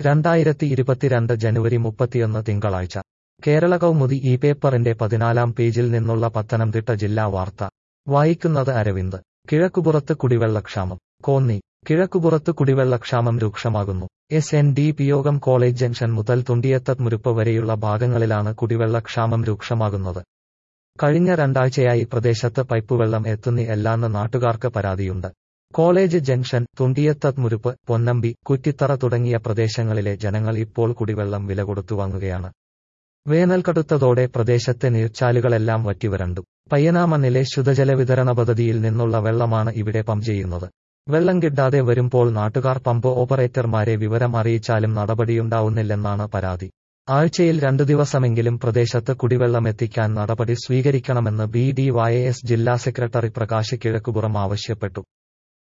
രണ്ടായിരത്തി ഇരുപത്തിരണ്ട് ജനുവരി മുപ്പത്തിയൊന്ന് തിങ്കളാഴ്ച കേരള കൗമുദി ഈ പേപ്പറിന്റെ പതിനാലാം പേജിൽ നിന്നുള്ള പത്തനംതിട്ട ജില്ലാ വാർത്ത വായിക്കുന്നത് അരവിന്ദ് കിഴക്കുപുറത്ത് കുടിവെള്ളക്ഷാമം കോന്നി കിഴക്കുപുറത്ത് കുടിവെള്ളക്ഷാമം രൂക്ഷമാകുന്നു എസ് എൻ ഡി പി യോഗം കോളേജ് ജംഗ്ഷൻ മുതൽ തുണ്ടിയത്തത് മുരുപ്പ് വരെയുള്ള ഭാഗങ്ങളിലാണ് കുടിവെള്ളക്ഷാമം രൂക്ഷമാകുന്നത് കഴിഞ്ഞ രണ്ടാഴ്ചയായി പ്രദേശത്ത് പൈപ്പുവെള്ളം എത്തുന്നി എല്ലാന്ന് നാട്ടുകാർക്ക് പരാതിയുണ്ട് കോളേജ് ജംഗ്ഷൻ തുണ്ടിയത്തത് മുരുപ്പ് പൊന്നമ്പി കുറ്റിത്തറ തുടങ്ങിയ പ്രദേശങ്ങളിലെ ജനങ്ങൾ ഇപ്പോൾ കുടിവെള്ളം വില കൊടുത്തു വാങ്ങുകയാണ് വേനൽ കടുത്തതോടെ പ്രദേശത്തെ നീർച്ചാലുകളെല്ലാം വറ്റിവരണ്ടു പയ്യനാമണ്ണിലെ ശുദ്ധജല വിതരണ പദ്ധതിയിൽ നിന്നുള്ള വെള്ളമാണ് ഇവിടെ പമ്പ് ചെയ്യുന്നത് വെള്ളം കിട്ടാതെ വരുമ്പോൾ നാട്ടുകാർ പമ്പ് ഓപ്പറേറ്റർമാരെ വിവരം അറിയിച്ചാലും നടപടിയുണ്ടാവുന്നില്ലെന്നാണ് പരാതി ആഴ്ചയിൽ രണ്ടു ദിവസമെങ്കിലും പ്രദേശത്ത് കുടിവെള്ളമെത്തിക്കാൻ നടപടി സ്വീകരിക്കണമെന്ന് ബി ഡി വൈ എസ് ജില്ലാ സെക്രട്ടറി പ്രകാശ് കിഴക്കുപുറം ആവശ്യപ്പെട്ടു